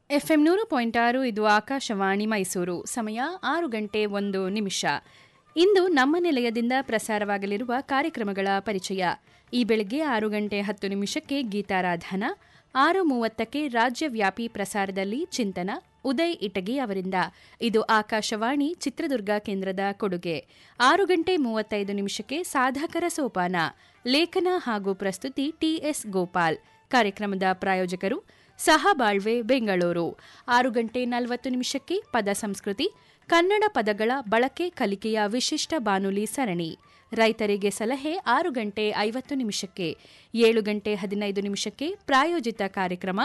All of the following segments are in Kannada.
ಎಫ್ಎಂ ನೂರು ಪಾಯಿಂಟ್ ಆರು ಇದು ಆಕಾಶವಾಣಿ ಮೈಸೂರು ಸಮಯ ಆರು ಗಂಟೆ ಒಂದು ನಿಮಿಷ ಇಂದು ನಮ್ಮ ನಿಲಯದಿಂದ ಪ್ರಸಾರವಾಗಲಿರುವ ಕಾರ್ಯಕ್ರಮಗಳ ಪರಿಚಯ ಈ ಬೆಳಗ್ಗೆ ಆರು ಗಂಟೆ ಹತ್ತು ನಿಮಿಷಕ್ಕೆ ಗೀತಾರಾಧನ ಆರು ಮೂವತ್ತಕ್ಕೆ ರಾಜ್ಯವ್ಯಾಪಿ ಪ್ರಸಾರದಲ್ಲಿ ಚಿಂತನ ಉದಯ್ ಇಟಗಿ ಅವರಿಂದ ಇದು ಆಕಾಶವಾಣಿ ಚಿತ್ರದುರ್ಗ ಕೇಂದ್ರದ ಕೊಡುಗೆ ಆರು ಗಂಟೆ ಮೂವತ್ತೈದು ನಿಮಿಷಕ್ಕೆ ಸಾಧಕರ ಸೋಪಾನ ಲೇಖನ ಹಾಗೂ ಪ್ರಸ್ತುತಿ ಟಿಎಸ್ ಗೋಪಾಲ್ ಕಾರ್ಯಕ್ರಮದ ಪ್ರಾಯೋಜಕರು ಸಹಬಾಳ್ವೆ ಬೆಂಗಳೂರು ಆರು ಗಂಟೆ ನಲವತ್ತು ನಿಮಿಷಕ್ಕೆ ಪದ ಸಂಸ್ಕೃತಿ ಕನ್ನಡ ಪದಗಳ ಬಳಕೆ ಕಲಿಕೆಯ ವಿಶಿಷ್ಟ ಬಾನುಲಿ ಸರಣಿ ರೈತರಿಗೆ ಸಲಹೆ ಆರು ಗಂಟೆ ಐವತ್ತು ನಿಮಿಷಕ್ಕೆ ಏಳು ಗಂಟೆ ಹದಿನೈದು ನಿಮಿಷಕ್ಕೆ ಪ್ರಾಯೋಜಿತ ಕಾರ್ಯಕ್ರಮ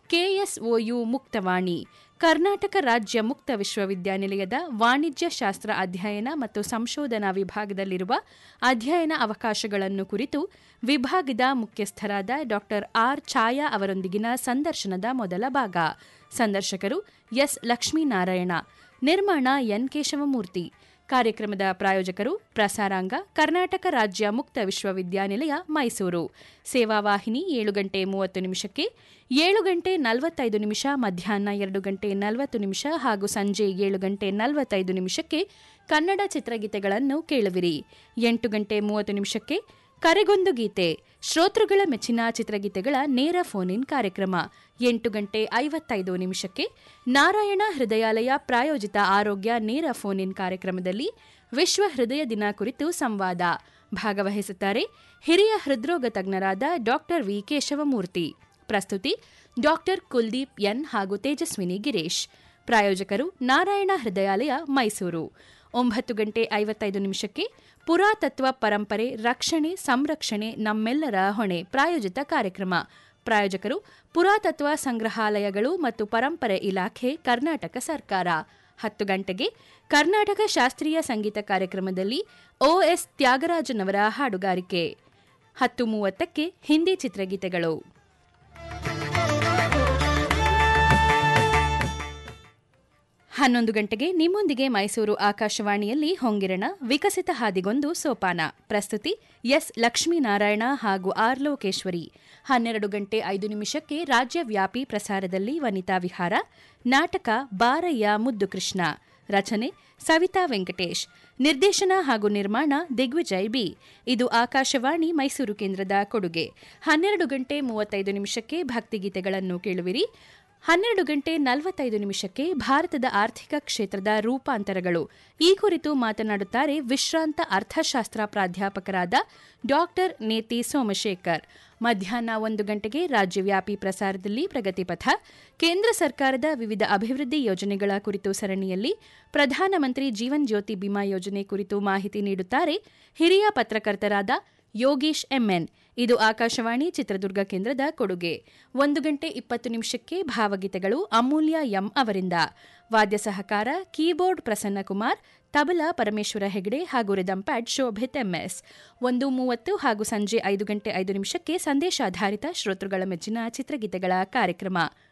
ಕೆಎಸ್ಒಯು ಮುಕ್ತವಾಣಿ ಕರ್ನಾಟಕ ರಾಜ್ಯ ಮುಕ್ತ ವಿಶ್ವವಿದ್ಯಾನಿಲಯದ ವಾಣಿಜ್ಯ ಶಾಸ್ತ್ರ ಅಧ್ಯಯನ ಮತ್ತು ಸಂಶೋಧನಾ ವಿಭಾಗದಲ್ಲಿರುವ ಅಧ್ಯಯನ ಅವಕಾಶಗಳನ್ನು ಕುರಿತು ವಿಭಾಗದ ಮುಖ್ಯಸ್ಥರಾದ ಡಾ ಆರ್ ಛಾಯಾ ಅವರೊಂದಿಗಿನ ಸಂದರ್ಶನದ ಮೊದಲ ಭಾಗ ಸಂದರ್ಶಕರು ಎಸ್ ಲಕ್ಷ್ಮೀನಾರಾಯಣ ನಿರ್ಮಾಣ ಎನ್ ಕೇಶವಮೂರ್ತಿ ಕಾರ್ಯಕ್ರಮದ ಪ್ರಾಯೋಜಕರು ಪ್ರಸಾರಾಂಗ ಕರ್ನಾಟಕ ರಾಜ್ಯ ಮುಕ್ತ ವಿಶ್ವವಿದ್ಯಾನಿಲಯ ಮೈಸೂರು ಸೇವಾವಾಹಿನಿ ಏಳು ಗಂಟೆ ಮೂವತ್ತು ನಿಮಿಷಕ್ಕೆ ಏಳು ಗಂಟೆ ನಲವತ್ತೈದು ನಿಮಿಷ ಮಧ್ಯಾಹ್ನ ಎರಡು ಗಂಟೆ ನಲವತ್ತು ನಿಮಿಷ ಹಾಗೂ ಸಂಜೆ ಏಳು ಗಂಟೆ ನಲವತ್ತೈದು ನಿಮಿಷಕ್ಕೆ ಕನ್ನಡ ಚಿತ್ರಗೀತೆಗಳನ್ನು ಕೇಳುವಿರಿ ಎಂಟು ಗಂಟೆ ಮೂವತ್ತು ನಿಮಿಷಕ್ಕೆ ಕರೆಗೊಂದು ಗೀತೆ ಶ್ರೋತೃಗಳ ಮೆಚ್ಚಿನ ಚಿತ್ರಗೀತೆಗಳ ನೇರ ಫೋನ್ ಇನ್ ಕಾರ್ಯಕ್ರಮ ಎಂಟು ಗಂಟೆ ಐವತ್ತೈದು ನಿಮಿಷಕ್ಕೆ ನಾರಾಯಣ ಹೃದಯಾಲಯ ಪ್ರಾಯೋಜಿತ ಆರೋಗ್ಯ ನೇರ ಫೋನ್ ಇನ್ ಕಾರ್ಯಕ್ರಮದಲ್ಲಿ ವಿಶ್ವ ಹೃದಯ ದಿನ ಕುರಿತು ಸಂವಾದ ಭಾಗವಹಿಸುತ್ತಾರೆ ಹಿರಿಯ ಹೃದ್ರೋಗ ತಜ್ಞರಾದ ಡಾಕ್ಟರ್ ವಿ ಕೇಶವಮೂರ್ತಿ ಪ್ರಸ್ತುತಿ ಡಾಕ್ಟರ್ ಕುಲ್ದೀಪ್ ಎನ್ ಹಾಗೂ ತೇಜಸ್ವಿನಿ ಗಿರೀಶ್ ಪ್ರಾಯೋಜಕರು ನಾರಾಯಣ ಹೃದಯಾಲಯ ಮೈಸೂರು ಒಂಬತ್ತು ಗಂಟೆ ಐವತ್ತೈದು ನಿಮಿಷಕ್ಕೆ ಪುರಾತತ್ವ ಪರಂಪರೆ ರಕ್ಷಣೆ ಸಂರಕ್ಷಣೆ ನಮ್ಮೆಲ್ಲರ ಹೊಣೆ ಪ್ರಾಯೋಜಿತ ಕಾರ್ಯಕ್ರಮ ಪ್ರಾಯೋಜಕರು ಪುರಾತತ್ವ ಸಂಗ್ರಹಾಲಯಗಳು ಮತ್ತು ಪರಂಪರೆ ಇಲಾಖೆ ಕರ್ನಾಟಕ ಸರ್ಕಾರ ಹತ್ತು ಗಂಟೆಗೆ ಕರ್ನಾಟಕ ಶಾಸ್ತ್ರೀಯ ಸಂಗೀತ ಕಾರ್ಯಕ್ರಮದಲ್ಲಿ ಒಎಸ್ ತ್ಯಾಗರಾಜನವರ ಹಾಡುಗಾರಿಕೆ ಹತ್ತು ಮೂವತ್ತಕ್ಕೆ ಹಿಂದಿ ಚಿತ್ರಗೀತೆಗಳು ಹನ್ನೊಂದು ಗಂಟೆಗೆ ನಿಮ್ಮೊಂದಿಗೆ ಮೈಸೂರು ಆಕಾಶವಾಣಿಯಲ್ಲಿ ಹೊಂಗಿರಣ ವಿಕಸಿತ ಹಾದಿಗೊಂದು ಸೋಪಾನ ಪ್ರಸ್ತುತಿ ಎಸ್ ಲಕ್ಷ್ಮೀನಾರಾಯಣ ಹಾಗೂ ಆರ್ ಲೋಕೇಶ್ವರಿ ಹನ್ನೆರಡು ಗಂಟೆ ಐದು ನಿಮಿಷಕ್ಕೆ ರಾಜ್ಯವ್ಯಾಪಿ ಪ್ರಸಾರದಲ್ಲಿ ವನಿತಾ ವಿಹಾರ ನಾಟಕ ಬಾರಯ್ಯ ಮುದ್ದು ಕೃಷ್ಣ ರಚನೆ ಸವಿತಾ ವೆಂಕಟೇಶ್ ನಿರ್ದೇಶನ ಹಾಗೂ ನಿರ್ಮಾಣ ದಿಗ್ವಿಜಯ್ ಬಿ ಇದು ಆಕಾಶವಾಣಿ ಮೈಸೂರು ಕೇಂದ್ರದ ಕೊಡುಗೆ ಹನ್ನೆರಡು ಗಂಟೆ ಮೂವತ್ತೈದು ನಿಮಿಷಕ್ಕೆ ಭಕ್ತಿಗೀತೆಗಳನ್ನು ಕೇಳುವಿರಿ ಹನ್ನೆರಡು ಗಂಟೆ ನಲವತ್ತೈದು ನಿಮಿಷಕ್ಕೆ ಭಾರತದ ಆರ್ಥಿಕ ಕ್ಷೇತ್ರದ ರೂಪಾಂತರಗಳು ಈ ಕುರಿತು ಮಾತನಾಡುತ್ತಾರೆ ವಿಶ್ರಾಂತ ಅರ್ಥಶಾಸ್ತ್ರ ಪ್ರಾಧ್ಯಾಪಕರಾದ ಡಾಕ್ಟರ್ ನೇತಿ ಸೋಮಶೇಖರ್ ಮಧ್ಯಾಹ್ನ ಒಂದು ಗಂಟೆಗೆ ರಾಜ್ಯವ್ಯಾಪಿ ಪ್ರಸಾರದಲ್ಲಿ ಪ್ರಗತಿಪಥ ಕೇಂದ್ರ ಸರ್ಕಾರದ ವಿವಿಧ ಅಭಿವೃದ್ಧಿ ಯೋಜನೆಗಳ ಕುರಿತು ಸರಣಿಯಲ್ಲಿ ಪ್ರಧಾನಮಂತ್ರಿ ಜೀವನ್ ಜ್ಯೋತಿ ಬಿಮಾ ಯೋಜನೆ ಕುರಿತು ಮಾಹಿತಿ ನೀಡುತ್ತಾರೆ ಹಿರಿಯ ಪತ್ರಕರ್ತರಾದ ಯೋಗೀಶ್ ಎಂಎನ್ ಇದು ಆಕಾಶವಾಣಿ ಚಿತ್ರದುರ್ಗ ಕೇಂದ್ರದ ಕೊಡುಗೆ ಒಂದು ಗಂಟೆ ಇಪ್ಪತ್ತು ನಿಮಿಷಕ್ಕೆ ಭಾವಗೀತೆಗಳು ಅಮೂಲ್ಯ ಎಂ ಅವರಿಂದ ವಾದ್ಯ ಸಹಕಾರ ಕೀಬೋರ್ಡ್ ಪ್ರಸನ್ನಕುಮಾರ್ ತಬಲಾ ಪರಮೇಶ್ವರ ಹೆಗಡೆ ಹಾಗೂ ರಿದಂ ಪ್ಯಾಡ್ ಶೋಭಿತ್ ಎಂಎಸ್ ಒಂದು ಮೂವತ್ತು ಹಾಗೂ ಸಂಜೆ ಐದು ಗಂಟೆ ಐದು ನಿಮಿಷಕ್ಕೆ ಸಂದೇಶಾಧಾರಿತ ಶ್ರೋತೃಗಳ ಮೆಚ್ಚಿನ ಚಿತ್ರಗೀತೆಗಳ ಕಾರ್ಯಕ್ರಮ